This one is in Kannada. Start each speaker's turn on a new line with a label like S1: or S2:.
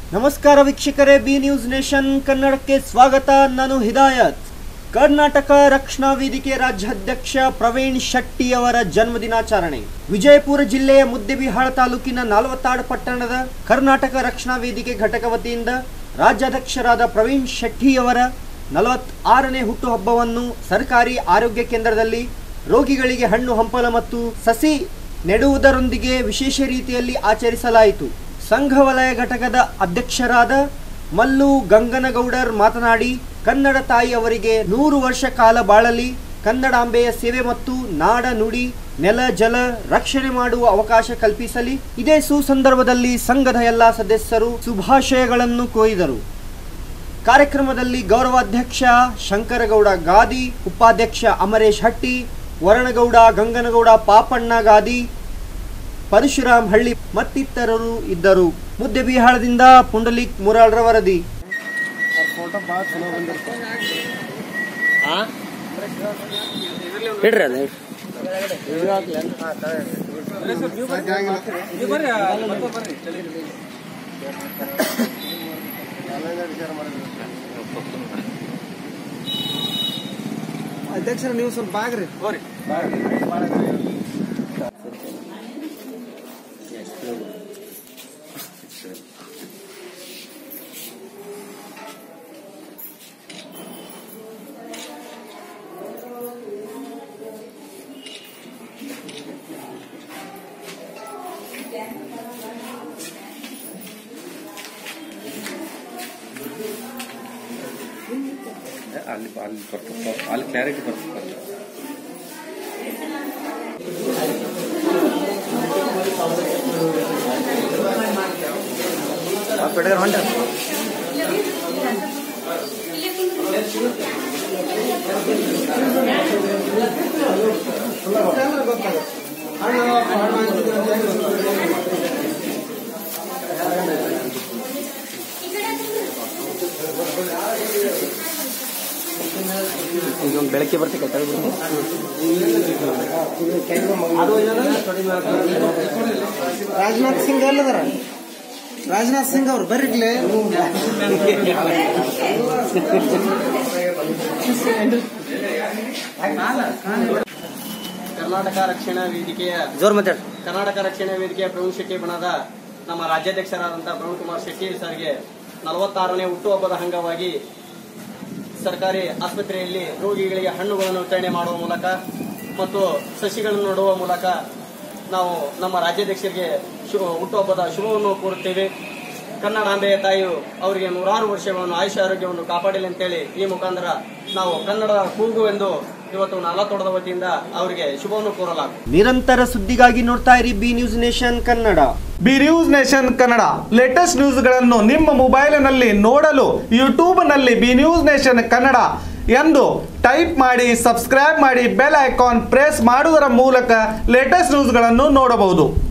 S1: ನಮಸ್ಕಾರ ವೀಕ್ಷಕರೇ ಬಿ ನ್ಯೂಸ್ ನೇಷನ್ ಕನ್ನಡಕ್ಕೆ ಸ್ವಾಗತ ನಾನು ಹಿದಾಯತ್ ಕರ್ನಾಟಕ ರಕ್ಷಣಾ ವೇದಿಕೆ ರಾಜ್ಯಾಧ್ಯಕ್ಷ ಪ್ರವೀಣ್ ಶೆಟ್ಟಿ ಅವರ ಜನ್ಮದಿನಾಚರಣೆ ವಿಜಯಪುರ ಜಿಲ್ಲೆಯ ಮುದ್ದೆಬಿಹಾಳ ತಾಲೂಕಿನ ನಾಲ್ವತ್ತಾಡು ಪಟ್ಟಣದ ಕರ್ನಾಟಕ ರಕ್ಷಣಾ ವೇದಿಕೆ ಘಟಕ ವತಿಯಿಂದ ರಾಜ್ಯಾಧ್ಯಕ್ಷರಾದ ಪ್ರವೀಣ್ ಶೆಟ್ಟಿ ಅವರ ನಲವತ್ತಾರನೇ ಹುಟ್ಟುಹಬ್ಬವನ್ನು ಸರ್ಕಾರಿ ಆರೋಗ್ಯ ಕೇಂದ್ರದಲ್ಲಿ ರೋಗಿಗಳಿಗೆ ಹಣ್ಣು ಹಂಪಲ ಮತ್ತು ಸಸಿ ನೆಡುವುದರೊಂದಿಗೆ ವಿಶೇಷ ರೀತಿಯಲ್ಲಿ ಆಚರಿಸಲಾಯಿತು ಸಂಘ ವಲಯ ಘಟಕದ ಅಧ್ಯಕ್ಷರಾದ ಮಲ್ಲು ಗಂಗನಗೌಡರ್ ಮಾತನಾಡಿ ಕನ್ನಡ ತಾಯಿ ಅವರಿಗೆ ನೂರು ವರ್ಷ ಕಾಲ ಬಾಳಲಿ ಕನ್ನಡಾಂಬೆಯ ಸೇವೆ ಮತ್ತು ನಾಡ ನುಡಿ ನೆಲ ಜಲ ರಕ್ಷಣೆ ಮಾಡುವ ಅವಕಾಶ ಕಲ್ಪಿಸಲಿ ಇದೇ ಸುಸಂದರ್ಭದಲ್ಲಿ ಸಂಘದ ಎಲ್ಲ ಸದಸ್ಯರು ಶುಭಾಶಯಗಳನ್ನು ಕೋರಿದರು ಕಾರ್ಯಕ್ರಮದಲ್ಲಿ ಗೌರವಾಧ್ಯಕ್ಷ ಶಂಕರಗೌಡ ಗಾದಿ ಉಪಾಧ್ಯಕ್ಷ ಅಮರೇಶ್ ಹಟ್ಟಿ ವರಣಗೌಡ ಗಂಗನಗೌಡ ಪಾಪಣ್ಣ ಗಾದಿ ಪರಶುರಾಮ್ ಹಳ್ಳಿ ಮತ್ತಿತರರು ಇದ್ದರು ಮುದ್ದೆಬಿಹಾಳದಿಂದ ಪುಂಡಲಿಕ್ ಮುರಾಳ್ರ ವರದಿ
S2: ಇಡ್ರಿ ಅದ
S3: ಅಧ್ಯಕ್ಷರ ನೀವು ಸ್ವಲ್ಪ ಆಗ್ರಿ
S2: ಅಲ್ಲಿ ಅಲ್ಲಿ ಬರ್ತದೆ ಅಲ್ಲಿ ಕ್ಲಾರಿಟಿ ಬರ್ತದೆ ಈಗ ಬೆಳಗ್ಗೆ ಬರ್ತೀವಿ
S3: ರಾಜನಾಥ್ ಸಿಂಗ್ ಎಲ್ಲದಾರ ರಾಜನಾಥ್ ಸಿಂಗ್ ಅವ್ರು ಬರ್ರಿಗ್ಲೆ
S4: ಕರ್ನಾಟಕ ರಕ್ಷಣಾ ವೇದಿಕೆಯ
S2: ಜೋರ್ ಮಾತಾಡ್ರಿ
S4: ಕರ್ನಾಟಕ ರಕ್ಷಣಾ ವೇದಿಕೆಯ ಪ್ರವೀಣ್ ಶೆಟ್ಟಿ ಬಣದ ನಮ್ಮ ರಾಜ್ಯಾಧ್ಯಕ್ಷರಾದಂತಹ ಪ್ರವೀಣ್ ಕುಮಾರ್ ಶೆಟ್ಟಿ ಸರ್ಗೆ ನಲವತ್ತಾರನೇ ಹುಟ್ಟುಹಬ್ಬದ ಅಂಗವಾಗಿ ಸರ್ಕಾರಿ ಆಸ್ಪತ್ರೆಯಲ್ಲಿ ರೋಗಿಗಳಿಗೆ ಹಣ್ಣುಗಳನ್ನು ವಿತರಣೆ ಮಾಡುವ ಮೂಲಕ ಮತ್ತು ಸಸಿಗಳನ್ನು ನೆಡುವ ಮೂಲಕ ನಾವು ನಮ್ಮ ರಾಜ್ಯಾಧ್ಯಕ್ಷರಿಗೆ ಶು ಹುಟ್ಟುಹಬ್ಬದ ಶುಭವನ್ನು ಕೋರುತ್ತೇವೆ ಕನ್ನಡಾಂಬೆಯ ತಾಯಿಯು ಅವರಿಗೆ ನೂರಾರು ವರ್ಷಗಳನ್ನು ಆಯುಷ ಆರೋಗ್ಯವನ್ನು ಕಾಪಾಡಲಿ ಅಂತೇಳಿ ಈ ಮುಖಾಂತರ ನಾವು ಕನ್ನಡದ ಕೂಗು ಎಂದು ಇವತ್ತು ನಾಲತೋಟದ ವತಿಯಿಂದ ಅವರಿಗೆ ಶುಭವನ್ನು ಕೋರಲಾಗುತ್ತದೆ
S1: ನಿರಂತರ ಸುದ್ದಿಗಾಗಿ ನೋಡ್ತಾ ಇರಿ B news nation Kannada
S5: B news nation Kannada latest ನ್ಯೂಸ್ಗಳನ್ನು ನಿಮ್ಮ ಮೊಬೈಲಿನಲ್ಲಿ ನೋಡಲು ಯೂಟ್ಯೂಬ್ನಲ್ಲಿ ಬಿ ನ್ಯೂಸ್ ನೇಷನ್ ಕನ್ನಡ ಎಂದು ಟೈಪ್ ಮಾಡಿ ಸಬ್ಸ್ಕ್ರೈಬ್ ಮಾಡಿ ಬೆಲ್ ಐಕಾನ್ ಪ್ರೆಸ್ ಮಾಡುವುದರ ಮೂಲಕ ಲೇಟೆಸ್ಟ್ ನ್ಯೂಸ್ಗಳನ್ನು ನೋಡಬಹುದು